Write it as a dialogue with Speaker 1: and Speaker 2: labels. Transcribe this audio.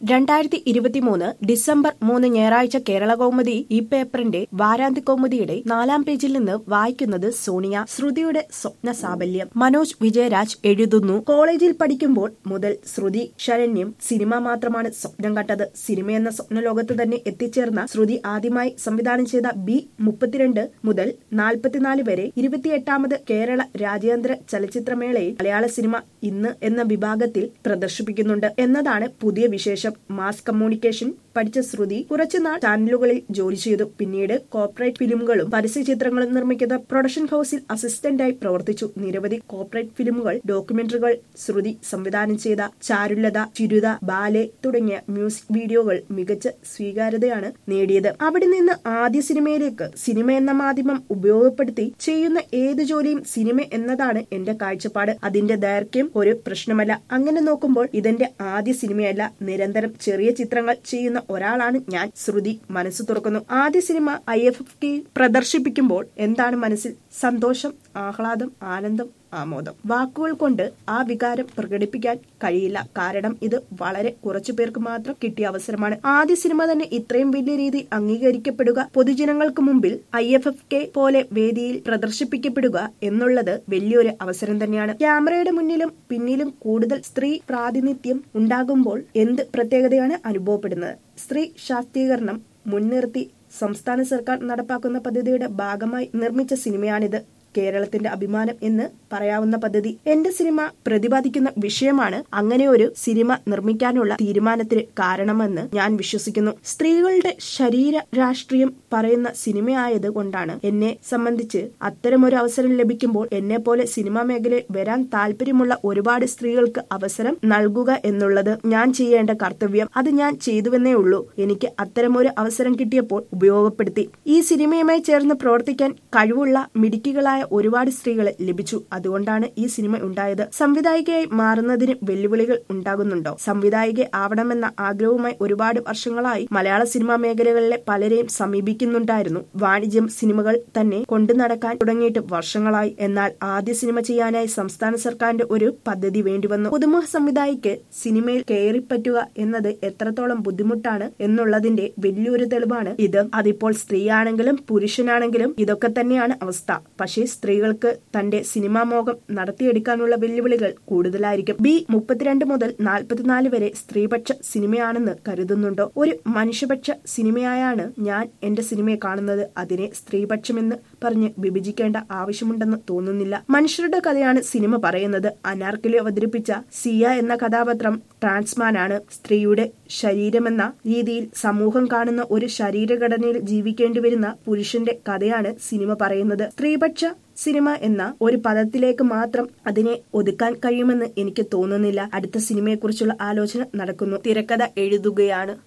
Speaker 1: രണ്ടായിരത്തി ഇരുപത്തിമൂന്ന് ഡിസംബർ മൂന്ന് ഞായറാഴ്ച കേരള കൗമുദി ഈ പേപ്പറിന്റെ വാരാന്ത്യ കൗമുദിയുടെ നാലാം പേജിൽ നിന്ന് വായിക്കുന്നത് സോണിയ ശ്രുതിയുടെ സ്വപ്ന സാബല്യം മനോജ് വിജയരാജ് എഴുതുന്നു കോളേജിൽ പഠിക്കുമ്പോൾ മുതൽ ശ്രുതി ശരണ്യം സിനിമ മാത്രമാണ് സ്വപ്നം കണ്ടത് സിനിമയെന്ന സ്വപ്നലോകത്ത് തന്നെ എത്തിച്ചേർന്ന ശ്രുതി ആദ്യമായി സംവിധാനം ചെയ്ത ബി മുപ്പത്തിരണ്ട് മുതൽ നാൽപ്പത്തിനാല് വരെ ഇരുപത്തിയെട്ടാമത് കേരള രാജ്യാന്തര ചലച്ചിത്രമേളയിൽ മലയാള സിനിമ ഇന്ന് എന്ന വിഭാഗത്തിൽ പ്രദർശിപ്പിക്കുന്നുണ്ട് എന്നതാണ് പുതിയ വിശേഷം മാസ് കമ്മ്യൂണിക്കേഷൻ പഠിച്ച ശ്രുതി കുറച്ചുനാൾ ചാനലുകളിൽ ജോലി ചെയ്തു പിന്നീട് കോർപ്പറേറ്റ് ഫിലിമുകളും പരസ്യ ചിത്രങ്ങളും നിർമ്മിക്കുന്ന പ്രൊഡക്ഷൻ ഹൌസിൽ അസിസ്റ്റന്റായി പ്രവർത്തിച്ചു നിരവധി കോർപ്പറേറ്റ് ഫിലിമുകൾ ഡോക്യുമെന്ററികൾ ശ്രുതി സംവിധാനം ചെയ്ത ചാരുലത ചിരുത ബാലെ തുടങ്ങിയ മ്യൂസിക് വീഡിയോകൾ മികച്ച സ്വീകാര്യതയാണ് നേടിയത് അവിടെ നിന്ന് ആദ്യ സിനിമയിലേക്ക് സിനിമ എന്ന മാധ്യമം ഉപയോഗപ്പെടുത്തി ചെയ്യുന്ന ഏത് ജോലിയും സിനിമ എന്നതാണ് എന്റെ കാഴ്ചപ്പാട് അതിന്റെ ദൈർഘ്യം ഒരു പ്രശ്നമല്ല അങ്ങനെ നോക്കുമ്പോൾ ഇതെന്റെ ആദ്യ സിനിമയല്ല നിരന്തരം ചെറിയ ചിത്രങ്ങൾ ചെയ്യുന്ന ഒരാളാണ് ഞാൻ ശ്രുതി മനസ്സ് തുറക്കുന്നു ആദ്യ cinema I F F T പ്രദർശിപ്പിക്കുമ്പോൾ എന്താണ് മനസ്സിൽ സന്തോഷം ആഹ്ലാദം ആനന്ദം ആമോദം വാക്കുകൾ കൊണ്ട് ആ വികാരം പ്രകടിപ്പിക്കാൻ കഴിയില്ല കാരണം ഇത് വളരെ കുറച്ചു പേർക്ക് മാത്രം കിട്ടിയ അവസരമാണ് ആദ്യ സിനിമ തന്നെ ഇത്രയും വലിയ രീതിയിൽ അംഗീകരിക്കപ്പെടുക പൊതുജനങ്ങൾക്ക് മുമ്പിൽ ഐ എഫ് എഫ് കെ പോലെ വേദിയിൽ പ്രദർശിപ്പിക്കപ്പെടുക എന്നുള്ളത് വലിയൊരു അവസരം തന്നെയാണ് ക്യാമറയുടെ മുന്നിലും പിന്നിലും കൂടുതൽ സ്ത്രീ പ്രാതിനിധ്യം ഉണ്ടാകുമ്പോൾ എന്ത് പ്രത്യേകതയാണ് അനുഭവപ്പെടുന്നത് സ്ത്രീ ശാക്തീകരണം മുൻനിർത്തി സംസ്ഥാന സർക്കാർ നടപ്പാക്കുന്ന പദ്ധതിയുടെ ഭാഗമായി നിർമ്മിച്ച സിനിമയാണിത് കേരളത്തിന്റെ അഭിമാനം എന്ന് പറയാവുന്ന പദ്ധതി എന്റെ സിനിമ പ്രതിപാദിക്കുന്ന വിഷയമാണ് അങ്ങനെ ഒരു സിനിമ നിർമ്മിക്കാനുള്ള തീരുമാനത്തിന് കാരണമെന്ന് ഞാൻ വിശ്വസിക്കുന്നു സ്ത്രീകളുടെ ശരീര രാഷ്ട്രീയം പറയുന്ന സിനിമയായത് കൊണ്ടാണ് എന്നെ സംബന്ധിച്ച് അത്തരമൊരു അവസരം ലഭിക്കുമ്പോൾ എന്നെ പോലെ സിനിമാ മേഖലയിൽ വരാൻ താല്പര്യമുള്ള ഒരുപാട് സ്ത്രീകൾക്ക് അവസരം നൽകുക എന്നുള്ളത് ഞാൻ ചെയ്യേണ്ട കർത്തവ്യം അത് ഞാൻ ചെയ്തുവെന്നേ ഉള്ളൂ എനിക്ക് അത്തരമൊരു അവസരം കിട്ടിയപ്പോൾ ഉപയോഗപ്പെടുത്തി ഈ സിനിമയുമായി ചേർന്ന് പ്രവർത്തിക്കാൻ കഴിവുള്ള മിടുക്കികളായ ഒരുപാട് സ്ത്രീകളെ ലഭിച്ചു അതുകൊണ്ടാണ് ഈ സിനിമ ഉണ്ടായത് സംവിധായികയായി മാറുന്നതിന് വെല്ലുവിളികൾ ഉണ്ടാകുന്നുണ്ടോ സംവിധായിക ആവണമെന്ന ആഗ്രഹവുമായി ഒരുപാട് വർഷങ്ങളായി മലയാള സിനിമാ മേഖലകളിലെ പലരെയും സമീപിക്കുന്നുണ്ടായിരുന്നു വാണിജ്യം സിനിമകൾ തന്നെ കൊണ്ടു നടക്കാൻ തുടങ്ങിയിട്ട് വർഷങ്ങളായി എന്നാൽ ആദ്യ സിനിമ ചെയ്യാനായി സംസ്ഥാന സർക്കാരിന്റെ ഒരു പദ്ധതി വേണ്ടിവന്നു പുതുമുഖ സംവിധായിക്ക് സിനിമയിൽ കയറിപ്പറ്റുക എന്നത് എത്രത്തോളം ബുദ്ധിമുട്ടാണ് എന്നുള്ളതിന്റെ വലിയൊരു തെളിവാണ് ഇത് അതിപ്പോൾ സ്ത്രീയാണെങ്കിലും പുരുഷനാണെങ്കിലും ഇതൊക്കെ തന്നെയാണ് അവസ്ഥ പക്ഷേ സ്ത്രീകൾക്ക് തന്റെ സിനിമാ മോഹം നടത്തിയെടുക്കാനുള്ള വെല്ലുവിളികൾ കൂടുതലായിരിക്കും ബി മുപ്പത്തിരണ്ട് മുതൽ നാൽപ്പത്തിനാല് വരെ സ്ത്രീപക്ഷ സിനിമയാണെന്ന് കരുതുന്നുണ്ടോ ഒരു മനുഷ്യപക്ഷ സിനിമയായാണ് ഞാൻ എന്റെ സിനിമയെ കാണുന്നത് അതിനെ സ്ത്രീപക്ഷമെന്ന് പറഞ്ഞ് വിഭജിക്കേണ്ട ആവശ്യമുണ്ടെന്ന് തോന്നുന്നില്ല മനുഷ്യരുടെ കഥയാണ് സിനിമ പറയുന്നത് അനാർക്കലി അവതരിപ്പിച്ച സിയ എന്ന കഥാപാത്രം ട്രാൻസ്മാൻ ആണ് സ്ത്രീയുടെ ശരീരമെന്ന രീതിയിൽ സമൂഹം കാണുന്ന ഒരു ശരീരഘടനയിൽ ജീവിക്കേണ്ടി വരുന്ന പുരുഷന്റെ കഥയാണ് സിനിമ പറയുന്നത് സ്ത്രീപക്ഷ സിനിമ എന്ന ഒരു പദത്തിലേക്ക് മാത്രം അതിനെ ഒതുക്കാൻ കഴിയുമെന്ന് എനിക്ക് തോന്നുന്നില്ല അടുത്ത സിനിമയെക്കുറിച്ചുള്ള ആലോചന നടക്കുന്നു തിരക്കഥ എഴുതുകയാണ്